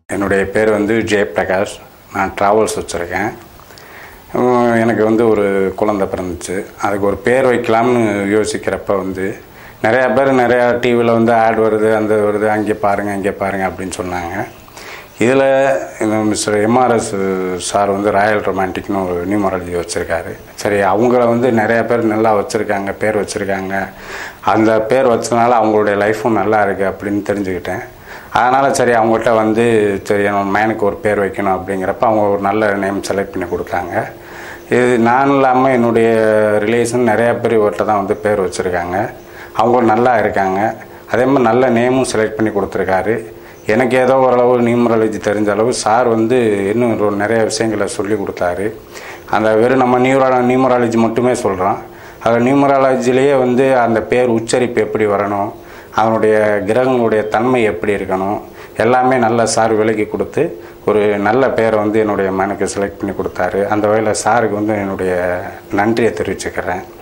என்னுடைய பேர் வந்து ஜெயபிரகாஷ் நான் ட்ராவல்ஸ் வச்சுருக்கேன் உம், எனக்கு வந்து ஒரு குழந்தை பிறந்துச்சு அதுக்கு ஒரு பேர் வைக்கலாம்னு யோசிக்கிறப்ப வந்து நிறையா பேர் நிறையா டிவியில் வந்து ஆட் வருது அந்த வருது அங்கே பாருங்கள் இங்கே பாருங்கள் அப்படின்னு சொன்னாங்க இதில் இந்த மிஸ்டர் எம்ஆர்எஸ் சார் வந்து ராயல் ரொமான்டிக்னு ஒரு நியூமராலஜி வச்சுருக்காரு சரி அவங்கள வந்து நிறையா பேர் நல்லா வச்சுருக்காங்க பேர் வச்சுருக்காங்க அந்த பேர் வச்சதுனால அவங்களுடைய லைஃப்பும் நல்லா இருக்குது அப்படின்னு தெரிஞ்சுக்கிட்டேன் அதனால் சரி அவங்ககிட்ட வந்து சரி என்னோட மேனுக்கு ஒரு பேர் வைக்கணும் அப்படிங்கிறப்ப அவங்க ஒரு நல்ல நேம் செலக்ட் பண்ணி கொடுத்தாங்க இது நான் இல்லாமல் என்னுடைய ரிலேஷன் நிறையா பேர் இவர்கிட்ட தான் வந்து பேர் வச்சுருக்காங்க அவங்க நல்லா இருக்காங்க அதே மாதிரி நல்ல நேமும் செலக்ட் பண்ணி கொடுத்துருக்காரு எனக்கு ஏதோ ஓரளவு நியூமராலஜி தெரிஞ்ச அளவு சார் வந்து இன்னும் ஒரு நிறைய விஷயங்களை சொல்லி கொடுத்தாரு அந்த வெறும் நம்ம நியூரா நியூமராலஜி மட்டுமே சொல்கிறோம் அதில் நியூமராலஜிலேயே வந்து அந்த பேர் உச்சரிப்பு எப்படி வரணும் அதனுடைய கிரகங்களுடைய தன்மை எப்படி இருக்கணும் எல்லாமே நல்ல சார் விலக்கி கொடுத்து ஒரு நல்ல பேரை வந்து என்னுடைய மனுக்கு செலக்ட் பண்ணி கொடுத்தாரு அந்த வகையில் சாருக்கு வந்து என்னுடைய நன்றியை தெரிவிச்சுக்கிறேன்